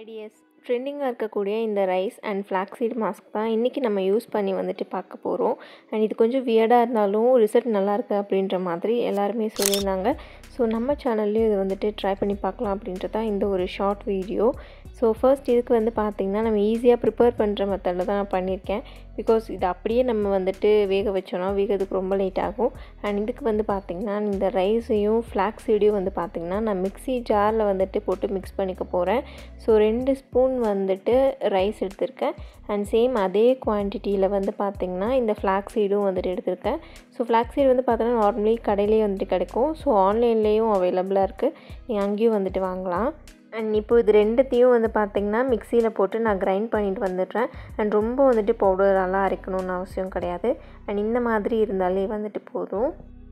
ideas ட்ரெண்டிங்காக இருக்கக்கூடிய இந்த ரைஸ் அண்ட் ஃப்ளாக்ஸீட் மாஸ்க் தான் இன்றைக்கி நம்ம யூஸ் பண்ணி வந்துட்டு பார்க்க போகிறோம் அண்ட் இது கொஞ்சம் வியர்டாக இருந்தாலும் ரிசல்ட் நல்லாயிருக்கு அப்படின்ற மாதிரி எல்லாருமே சொல்லியிருந்தாங்க ஸோ நம்ம சேனல்லையும் இது வந்துட்டு ட்ரை பண்ணி பார்க்கலாம் அப்படின்றது தான் இந்த ஒரு ஷார்ட் வீடியோ ஸோ ஃபர்ஸ்ட் இதுக்கு வந்து பார்த்திங்கன்னா நம்ம ஈஸியாக ப்ரிப்பேர் பண்ணுற மெத்தடில் தான் நான் பண்ணியிருக்கேன் பிகாஸ் இது அப்படியே நம்ம வந்துட்டு வேக வச்சோன்னா வேகிறதுக்கு ரொம்ப லேட் ஆகும் அண்ட் இதுக்கு வந்து பார்த்திங்கன்னா இந்த ரைஸையும் ஃப்ளாக்ஸ் சீடையும் வந்து பார்த்திங்கன்னா நான் மிக்ஸி ஜாரில் வந்துட்டு போட்டு மிக்ஸ் பண்ணிக்க போகிறேன் ஸோ ரெண்டு ஸ்பூன் வந்துட்டு ரைஸ் எடுத்திருக்கேன் அண்ட் சேம் அதே குவான்டிட்டியில் வந்து பார்த்திங்கன்னா இந்த ஃப்ளாக்ஸ் சீடும் வந்துட்டு எடுத்திருக்கேன் ஸோ ஃப்ளாக்ஸ் சீடு வந்து பார்த்தோன்னா நார்மலி கடையிலேயே வந்துட்டு கிடைக்கும் ஸோ ஆன்லைன்லேயும் அவைலபிளாக இருக்குது நீங்கள் அங்கேயும் வந்துட்டு வாங்கலாம் அண்ட் இப்போ இது ரெண்டுத்தையும் வந்து பார்த்திங்கன்னா மிக்சியில் போட்டு நான் கிரைண்ட் பண்ணிட்டு வந்துடுறேன் அண்ட் ரொம்ப வந்துட்டு பவுடரெல்லாம் அரைக்கணும்னு அவசியம் கிடையாது அண்ட் இந்த மாதிரி இருந்தாலே வந்துட்டு போதும்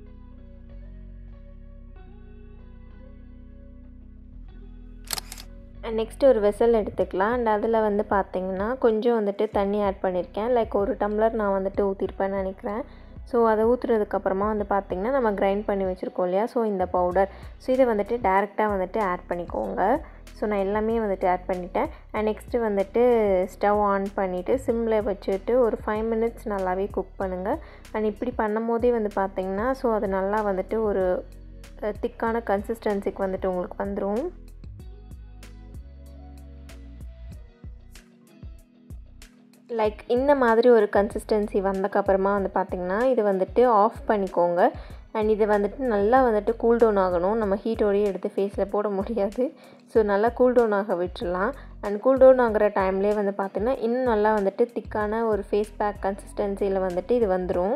அண்ட் நெக்ஸ்ட்டு ஒரு வெசல் எடுத்துக்கலாம் அண்ட் அதில் வந்து பார்த்திங்கன்னா கொஞ்சம் வந்துட்டு தண்ணி ஆட் பண்ணியிருக்கேன் லைக் ஒரு டம்ளர் நான் வந்துட்டு ஊற்றிருப்பேன்னு நினைக்கிறேன் ஸோ அதை ஊற்றுறதுக்கப்புறமா வந்து பார்த்திங்கன்னா நம்ம கிரைண்ட் பண்ணி வச்சுருக்கோம் இல்லையா ஸோ இந்த பவுடர் ஸோ இதை வந்துட்டு டேரெக்டாக வந்துட்டு ஆட் பண்ணிக்கோங்க ஸோ நான் எல்லாமே வந்துட்டு ஆட் பண்ணிட்டேன் அண்ட் நெக்ஸ்ட்டு வந்துட்டு ஸ்டவ் ஆன் பண்ணிவிட்டு சிம்மில் வச்சுட்டு ஒரு ஃபைவ் மினிட்ஸ் நல்லாவே குக் பண்ணுங்கள் அண்ட் இப்படி பண்ணும் போதே வந்து பார்த்திங்கன்னா ஸோ அது நல்லா வந்துட்டு ஒரு திக்கான கன்சிஸ்டன்சிக்கு வந்துட்டு உங்களுக்கு வந்துடும் லைக் இந்த மாதிரி ஒரு கன்சிஸ்டன்சி வந்தக்கப்புறமா வந்து பார்த்திங்கன்னா இது வந்துட்டு ஆஃப் பண்ணிக்கோங்க அண்ட் இது வந்துட்டு நல்லா வந்துட்டு கூல் டவுன் ஆகணும் நம்ம ஹீட்டோடையே எடுத்து ஃபேஸில் போட முடியாது ஸோ நல்லா கூல் டவுன் ஆக விட்டுடலாம் அண்ட் கூல் டவுன் ஆகிற டைம்லேயே வந்து பார்த்திங்கன்னா இன்னும் நல்லா வந்துட்டு திக்கான ஒரு ஃபேஸ் பேக் கன்சிஸ்டன்சியில் வந்துட்டு இது வந்துடும்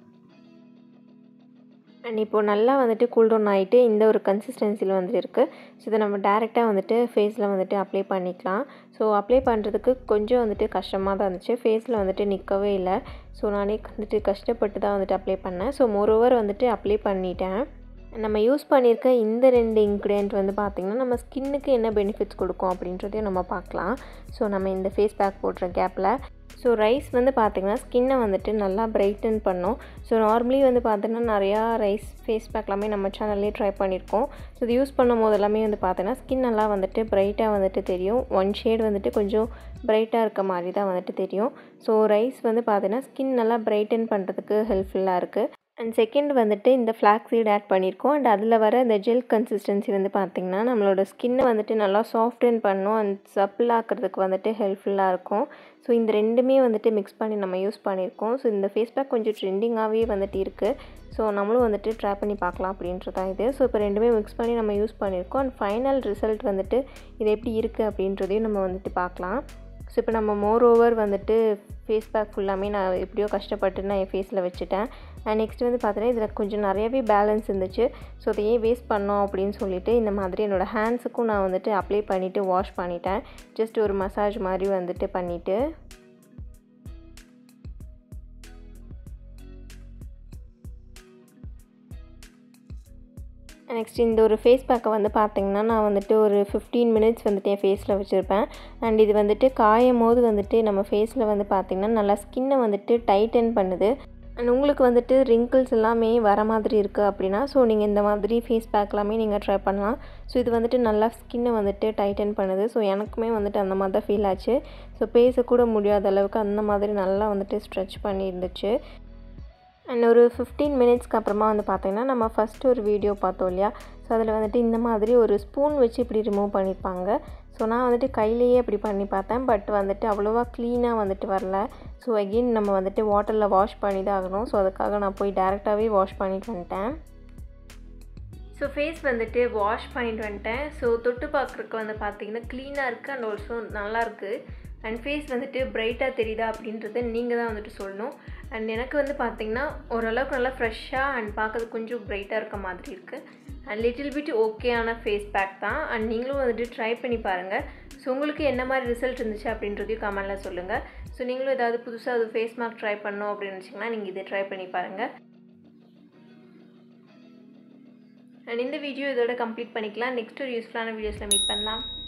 அண்ட் இப்போது நல்லா வந்துட்டு கூல் டவுன் ஆகிட்டு இந்த ஒரு கன்சிஸ்டன்சியில் வந்துட்டு இருக்குது ஸோ இதை நம்ம டேரெக்டாக வந்துட்டு ஃபேஸில் வந்துட்டு அப்ளை பண்ணிக்கலாம் ஸோ அப்ளை பண்ணுறதுக்கு கொஞ்சம் வந்துட்டு கஷ்டமாக தான் இருந்துச்சு ஃபேஸில் வந்துட்டு நிற்கவே இல்லை ஸோ நானே வந்துட்டு கஷ்டப்பட்டு தான் வந்துட்டு அப்ளை பண்ணேன் ஸோ மோரோவர் வந்துட்டு அப்ளை பண்ணிட்டேன் நம்ம யூஸ் பண்ணியிருக்க இந்த ரெண்டு இன்க்ரீடியன்ட் வந்து பார்த்திங்கன்னா நம்ம ஸ்கின்னுக்கு என்ன பெனிஃபிட்ஸ் கொடுக்கும் அப்படின்றதையும் நம்ம பார்க்கலாம் ஸோ நம்ம இந்த ஃபேஸ் பேக் போடுற கேப்பில் ஸோ ரைஸ் வந்து பார்த்திங்கன்னா ஸ்கின்னை வந்துட்டு நல்லா பிரைட்டன் பண்ணும் ஸோ நார்மலி வந்து பார்த்திங்கன்னா நிறையா ரைஸ் ஃபேஸ் பேக் எல்லாமே நம்ம சேனல்லே ட்ரை பண்ணியிருக்கோம் ஸோ இது யூஸ் பண்ணும் போது எல்லாமே வந்து பார்த்தீங்கன்னா ஸ்கின் நல்லா வந்துட்டு பிரைட்டாக வந்துட்டு தெரியும் ஒன் ஷேட் வந்துட்டு கொஞ்சம் பிரைட்டாக இருக்க மாதிரி தான் வந்துட்டு தெரியும் ஸோ ரைஸ் வந்து பார்த்திங்கன்னா ஸ்கின் நல்லா பிரைட்டன் பண்ணுறதுக்கு ஹெல்ப்ஃபுல்லாக இருக்குது அண்ட் செகண்ட் வந்துட்டு இந்த ஃப்ளாக் சீட் ஆட் பண்ணியிருக்கோம் அண்ட் அதில் வர இந்த ஜெல் கன்சிஸ்டன்சி வந்து பார்த்திங்கன்னா நம்மளோட ஸ்கின்னை வந்துட்டு நல்லா சாஃப்டன் பண்ணும் அண்ட் சப்பிளாக்கிறதுக்கு வந்துட்டு ஹெல்ப்ஃபுல்லாக இருக்கும் ஸோ இந்த ரெண்டுமே வந்துட்டு மிக்ஸ் பண்ணி நம்ம யூஸ் பண்ணியிருக்கோம் ஸோ இந்த ஃபேஸ் பேக் கொஞ்சம் ட்ரெண்டிங்காகவே வந்துட்டு இருக்குது ஸோ நம்மளும் வந்துட்டு ட்ரை பண்ணி பார்க்கலாம் அப்படின்றது தான் இது ஸோ இப்போ ரெண்டுமே மிக்ஸ் பண்ணி நம்ம யூஸ் பண்ணியிருக்கோம் அண்ட் ஃபைனல் ரிசல்ட் வந்துட்டு இது எப்படி இருக்குது அப்படின்றதையும் நம்ம வந்துட்டு பார்க்கலாம் ஸோ இப்போ நம்ம மோர் ஓவர் வந்துட்டு ஃபேஸ் பேக் ஃபுல்லாமே நான் எப்படியோ கஷ்டப்பட்டு நான் என் ஃபேஸில் வச்சுட்டேன் அண்ட் நெக்ஸ்ட் வந்து பார்த்தீங்கன்னா இதில் கொஞ்சம் நிறையவே பேலன்ஸ் இருந்துச்சு ஸோ அதை ஏன் வேஸ்ட் பண்ணோம் அப்படின்னு சொல்லிட்டு இந்த மாதிரி என்னோடய ஹேண்ட்ஸுக்கும் நான் வந்துட்டு அப்ளை பண்ணிவிட்டு வாஷ் பண்ணிட்டேன் ஜஸ்ட் ஒரு மசாஜ் மாதிரி வந்துட்டு பண்ணிவிட்டு நெக்ஸ்ட் இந்த ஒரு ஃபேஸ் பேக்கை வந்து பார்த்திங்கன்னா நான் வந்துட்டு ஒரு ஃபிஃப்டீன் மினிட்ஸ் வந்துட்டு என் ஃபேஸில் வச்சுருப்பேன் அண்ட் இது வந்துட்டு காயும் போது வந்துட்டு நம்ம ஃபேஸில் வந்து பார்த்திங்கன்னா நல்லா ஸ்கின்னை வந்துட்டு டைட்டன் பண்ணுது அண்ட் உங்களுக்கு வந்துட்டு ரிங்கிள்ஸ் எல்லாமே வர மாதிரி இருக்குது அப்படின்னா ஸோ நீங்கள் இந்த மாதிரி ஃபேஸ் பேக் எல்லாமே நீங்கள் ட்ரை பண்ணலாம் ஸோ இது வந்துட்டு நல்லா ஸ்கின்னை வந்துட்டு டைட்டன் பண்ணுது ஸோ எனக்குமே வந்துட்டு அந்த மாதிரி தான் ஃபீல் ஆச்சு ஸோ பேசக்கூட முடியாத அளவுக்கு அந்த மாதிரி நல்லா வந்துட்டு ஸ்ட்ரெச் பண்ணியிருந்துச்சு அண்ட் ஒரு ஃபிஃப்டீன் மினிட்ஸ்க்கு அப்புறமா வந்து பார்த்திங்கன்னா நம்ம ஃபஸ்ட்டு ஒரு வீடியோ பார்த்தோம் இல்லையா ஸோ அதில் வந்துட்டு இந்த மாதிரி ஒரு ஸ்பூன் வச்சு இப்படி ரிமூவ் பண்ணியிருப்பாங்க ஸோ நான் வந்துட்டு கையிலேயே இப்படி பண்ணி பார்த்தேன் பட் வந்துட்டு அவ்வளோவா க்ளீனாக வந்துட்டு வரல ஸோ அகெயின் நம்ம வந்துட்டு வாட்டரில் வாஷ் பண்ணி தான் ஆகணும் ஸோ அதுக்காக நான் போய் டேரெக்டாகவே வாஷ் பண்ணிட்டு வந்துட்டேன் ஸோ ஃபேஸ் வந்துட்டு வாஷ் பண்ணிட்டு வந்துட்டேன் ஸோ தொட்டு பார்க்குறதுக்கு வந்து பார்த்திங்கன்னா க்ளீனாக இருக்குது அண்ட் ஆல்சோ நல்லாயிருக்கு அண்ட் ஃபேஸ் வந்துட்டு பிரைட்டாக தெரியுதா அப்படின்றத நீங்கள் தான் வந்துட்டு சொல்லணும் அண்ட் எனக்கு வந்து பார்த்திங்கன்னா ஓரளவுக்கு நல்லா ஃப்ரெஷ்ஷாக அண்ட் பார்க்கறதுக்கு கொஞ்சம் பிரைட்டாக இருக்க மாதிரி இருக்குது அண்ட் லிட்டில் பிட் ஓகேயான ஃபேஸ் பேக் தான் அண்ட் நீங்களும் வந்துட்டு ட்ரை பண்ணி பாருங்கள் ஸோ உங்களுக்கு என்ன மாதிரி ரிசல்ட் இருந்துச்சு அப்படின்றதையும் கமெண்டில் சொல்லுங்கள் ஸோ நீங்களும் ஏதாவது புதுசாக அது ஃபேஸ் மார்க் ட்ரை பண்ணோம் அப்படின்னு நினச்சிங்கன்னா நீங்கள் இதை ட்ரை பண்ணி பாருங்கள் அண்ட் இந்த வீடியோ இதோட கம்ப்ளீட் பண்ணிக்கலாம் நெக்ஸ்ட் ஒரு யூஸ்ஃபுல்லான வீடியோஸில் மீட் பண்ணலாம்